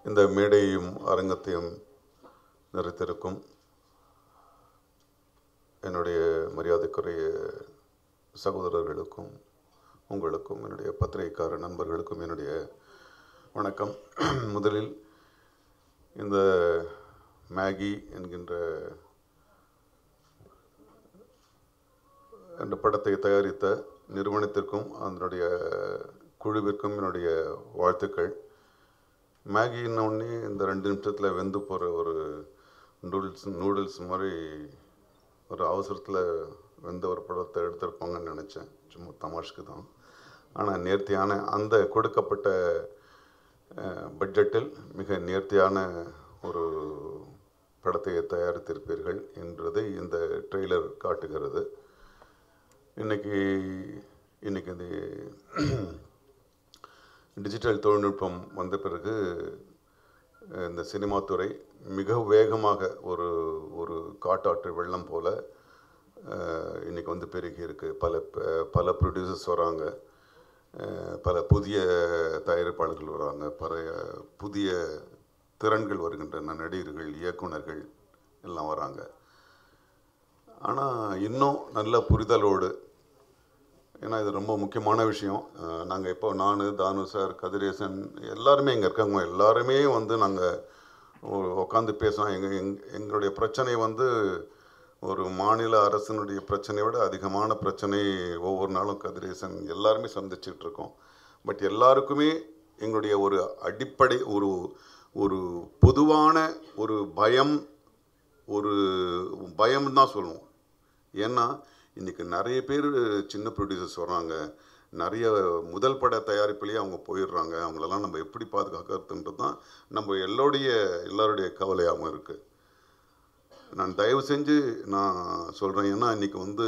இந்த மேடையையும் அரங்கத்தையும் நிறைத்திருக்கும் என்னுடைய மரியாதைக்குரிய சகோதரர்களுக்கும் உங்களுக்கும் என்னுடைய பத்திரிகைக்கார நண்பர்களுக்கும் என்னுடைய வணக்கம் முதலில் இந்த மேகி என்கின்ற என்ற படத்தை தயாரித்த நிறுவனத்திற்கும் அதனுடைய குழுவிற்கும் என்னுடைய வாழ்த்துக்கள் மேகின்ன உடனே இந்த ரெண்டு நிமிஷத்தில் வெந்து போகிற ஒரு நூடுல்ஸ் நூடுல்ஸ் மாதிரி ஒரு அவசரத்தில் வெந்த ஒரு படத்தை எடுத்திருப்பாங்கன்னு நினச்சேன் சும்மா தமாஷ்க்கு தான் ஆனால் நேர்த்தியான அந்த கொடுக்கப்பட்ட அஹ், பட்ஜெட்டில் மிக நேர்த்தியான ஒரு படத்தை தயாரித்திருப்பீர்கள் என்றதை இந்த ட்ரெய்லர் காட்டுகிறது இன்னைக்கு இன்னைக்கு இந்த டிஜிட்டல் தொழில்நுட்பம் வந்த பிறகு அஹ், இந்த சினிமா துறை மிக வேகமாக ஒரு ஒரு காட்டாற்று வெள்ளம் போல அஹ், இன்னைக்கு வந்து பெருகி இருக்கு பல ப- பல ப்ரொடியூசர்ஸ் வராங்க அஹ், பல புதிய தயாரிப்பாளர்கள் வராங்க பல புதிய திறன்கள் வருகின்றன நடிகர்கள் இயக்குனர்கள் எல்லாம் வராங்க ஆனால் இன்னும் நல்ல புரிதலோடு ஏன்னா இது ரொம்ப முக்கியமான விஷயம் நாங்கள் இப்போ நான் தானு சார் கதிரேசன் எல்லாருமே இங்கே இருக்கவங்க எல்லாருமே வந்து நாங்கள் உட்காந்து பேசலாம் எங்கள் எங் எங்களுடைய பிரச்சனை வந்து ஒரு மாநில அரசினுடைய பிரச்சனையை விட அதிகமான பிரச்சனை ஒவ்வொரு நாளும் கதிரேசன் எல்லாருமே சந்திச்சுட்டு இருக்கோம் பட் எல்லாருக்குமே எங்களுடைய ஒரு அடிப்படை ஒரு ஒரு பொதுவான ஒரு பயம் ஒரு பயம் தான் சொல்லுவோம் ஏன்னா இன்றைக்கி நிறைய பேர் சின்ன ப்ரொடியூசர்ஸ் வர்றாங்க நிறைய முதல் பட தயாரிப்புலேயே அவங்க போயிடுறாங்க அவங்களெல்லாம் நம்ம எப்படி பாதுகாக்கிறதுன்றது தான் நம்ம எல்லோருடைய எல்லாருடைய கவலையாகவும் இருக்குது நான் தயவு செஞ்சு நான் சொல்கிறேன் ஏன்னா இன்றைக்கி வந்து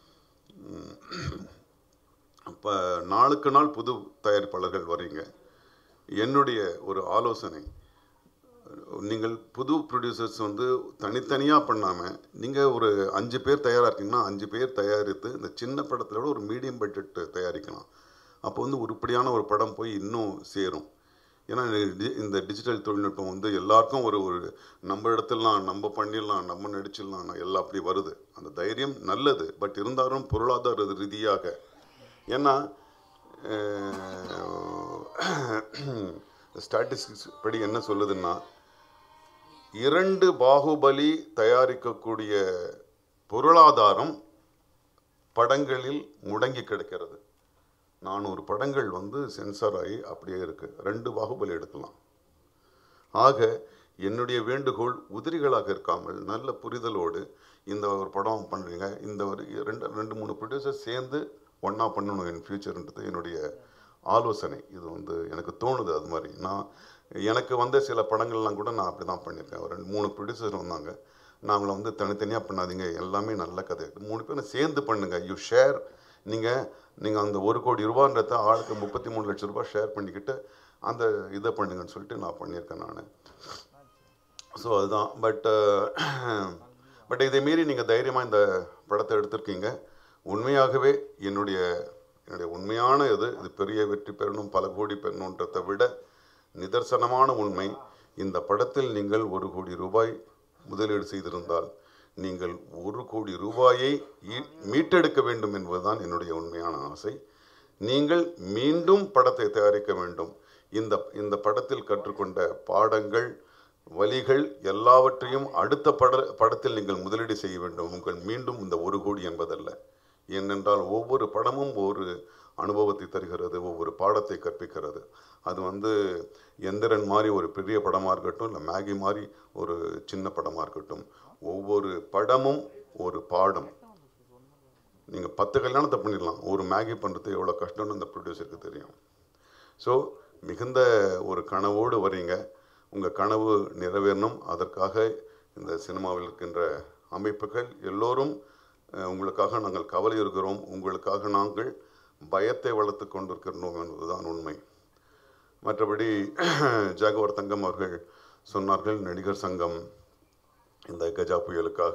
இப்போ நாளுக்கு நாள் புது தயாரிப்பாளர்கள் வர்றீங்க என்னுடைய ஒரு ஆலோசனை நீங்கள் புது ப்ரொடியூசர்ஸ் வந்து தனித்தனியாக பண்ணாமல் நீங்கள் ஒரு அஞ்சு பேர் தயாராக இருக்கீங்கன்னா அஞ்சு பேர் தயாரித்து இந்த சின்ன படத்தில் விட ஒரு மீடியம் பட்ஜெட் தயாரிக்கலாம் அப்போ வந்து உருப்படியான ஒரு படம் போய் இன்னும் சேரும் ஏன்னா டி- இந்த டிஜிட்டல் தொழில்நுட்பம் வந்து எல்லாருக்கும் ஒரு ஒரு நம்ம இடத்துலலாம் நம்ம பண்ணிடலாம் நம்ம நடிச்சிடலாம் எல்லாம் அப்படி வருது அந்த தைரியம் நல்லது பட் இருந்தாலும் பொருளாதார ரீதியாக ஏன்னா ஸ்டாட்டிஸ்டிக்ஸ் படி என்ன சொல்லுதுன்னா இரண்டு பாகுபலி தயாரிக்கக்கூடிய பொருளாதாரம் படங்களில் முடங்கி கிடக்கிறது நானூறு படங்கள் வந்து சென்சார் ஆகி அப்படியே இருக்கு ரெண்டு பாகுபலி எடுக்கலாம் ஆக என்னுடைய வேண்டுகோள் உதிரிகளாக இருக்காமல் நல்ல புரிதலோடு இந்த ஒரு படம் பண்ணுறீங்க இந்த ஒரு ரெண்டு ரெண்டு மூணு ப்ரொடியூசர் சேர்ந்து ஒன்றா பண்ணணும் என் ஃப்யூச்சர்ன்றது என்னுடைய ஆலோசனை இது வந்து எனக்கு தோணுது அது மாதிரி நான் எனக்கு வந்த சில படங்கள்லாம் கூட நான் அப்படி தான் பண்ணியிருக்கேன் ஒரு ரெண்டு மூணு ப்ரொடியூசர் வந்தாங்க நாங்களை வந்து தனித்தனியாக பண்ணாதீங்க எல்லாமே நல்ல கதை மூணு பேரும் சேர்ந்து பண்ணுங்க யூ ஷேர் நீங்கள் நீங்கள் அந்த ஒரு கோடி ரூபான்றத ஆளுக்கு முப்பத்தி மூணு லட்சம் ரூபாய் ஷேர் பண்ணிக்கிட்டு அந்த இதை பண்ணுங்கன்னு சொல்லிட்டு நான் பண்ணியிருக்கேன் நான் ஸோ அதுதான் பட் பட் இதை மீறி நீங்கள் தைரியமாக இந்த படத்தை எடுத்திருக்கீங்க உண்மையாகவே என்னுடைய என்னுடைய உண்மையான இது இது பெரிய வெற்றி பெறணும் பல கோடி பெறணுன்றதை விட நிதர்சனமான உண்மை இந்த படத்தில் நீங்கள் ஒரு கோடி ரூபாய் முதலீடு செய்திருந்தால் நீங்கள் ஒரு கோடி ரூபாயை ஈ- மீட்டெடுக்க வேண்டும் என்பதுதான் என்னுடைய உண்மையான ஆசை நீங்கள் மீண்டும் படத்தை தயாரிக்க வேண்டும் இந்த இந்த படத்தில் கற்றுக்கொண்ட பாடங்கள் வழிகள் எல்லாவற்றையும் அடுத்த பட படத்தில் நீங்கள் முதலீடு செய்ய வேண்டும் உங்கள் மீண்டும் இந்த ஒரு கோடி என்பதல்ல ஏனென்றால் ஒவ்வொரு படமும் ஒரு அனுபவத்தை தருகிறது ஒவ்வொரு பாடத்தை கற்பிக்கிறது அது வந்து எந்திரன் மாதிரி ஒரு பெரிய படமாக இருக்கட்டும் இல்லை மேகி மாதிரி ஒரு சின்ன படமாக இருக்கட்டும் ஒவ்வொரு படமும் ஒரு பாடம் நீங்கள் பத்து கல்யாணத்தை பண்ணிடலாம் ஒரு மேகி பண்ணுறது எவ்வளோ கஷ்டம்னு அந்த ப்ரொடியூசருக்கு தெரியும் ஸோ மிகுந்த ஒரு கனவோடு வரீங்க உங்கள் கனவு நிறைவேறணும் அதற்காக இந்த சினிமாவில் இருக்கின்ற அமைப்புகள் எல்லோரும் அஹ், உங்களுக்காக நாங்கள் கவலை இருக்கிறோம் உங்களுக்காக நாங்கள் பயத்தை வளர்த்து கொண்டிருக்கிறோம் என்பதுதான் உண்மை மற்றபடி ஜாகவர் தங்கம் அவர்கள் சொன்னார்கள் நடிகர் சங்கம் இந்த கஜா புயலுக்காக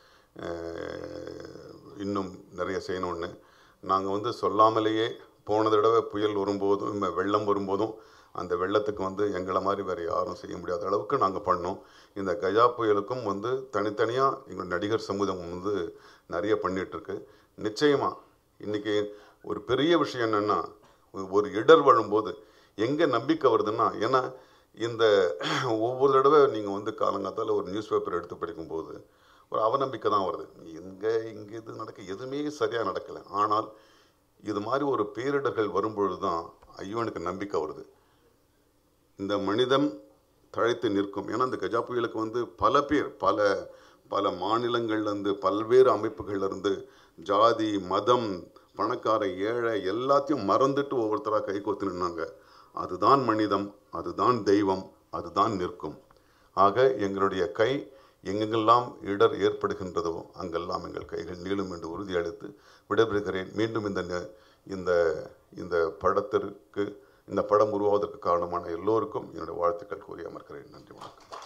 அஹ், இன்னும் நிறைய செய்யணும்னு நாங்கள் வந்து சொல்லாமலேயே போன தடவை புயல் வரும்போதும் இந்த வெள்ளம் வரும்போதும் அந்த வெள்ளத்துக்கு வந்து எங்களை மாதிரி வேறு யாரும் செய்ய முடியாத அளவுக்கு நாங்கள் பண்ணோம் இந்த கஜா புயலுக்கும் வந்து தனித்தனியாக எங்கள் நடிகர் சமூகம் வந்து நிறைய பண்ணிகிட்ருக்கு நிச்சயமாக இன்றைக்கி ஒரு பெரிய விஷயம் என்னென்னா ஒரு இடர் வரும்போது எங்கே நம்பிக்கை வருதுன்னா ஏன்னா இந்த ஒவ்வொரு தடவை நீங்கள் வந்து காலங்காத்தால் ஒரு நியூஸ் பேப்பர் எடுத்து படிக்கும்போது ஒரு அவநம்பிக்கை தான் வருது எங்கே இங்கே இது நடக்க எதுவுமே சரியாக நடக்கலை ஆனால் இது மாதிரி ஒரு பேரிடர்கள் வரும்பொழுது தான் ஐயோ எனக்கு நம்பிக்கை வருது இந்த மனிதன் தழைத்து நிற்கும் ஏன்னா இந்த கஜா புயலுக்கு வந்து பல பேர் பல பல மாநிலங்கள்லேருந்து பல்வேறு அமைப்புகள்லேருந்து ஜாதி மதம் பணக்கார ஏழை எல்லாத்தையும் மறந்துட்டு ஒவ்வொருத்தராக கை கோத்து நின்னாங்க அதுதான் மனிதம் அதுதான் தெய்வம் அதுதான் நிற்கும் ஆக எங்களுடைய கை எங்கெங்கெல்லாம் இடர் ஏற்படுகின்றதோ அங்கெல்லாம் எங்கள் கைகள் நீளும் என்று உறுதியளித்து விடைபெறுகிறேன் மீண்டும் இந்த ந- இந்த இந்த படத்திற்கு இந்த படம் உருவாவதற்கு காரணமான எல்லோருக்கும் என்னுடைய வாழ்த்துக்கள் கூறி அமர்கிறேன் நன்றி வணக்கம்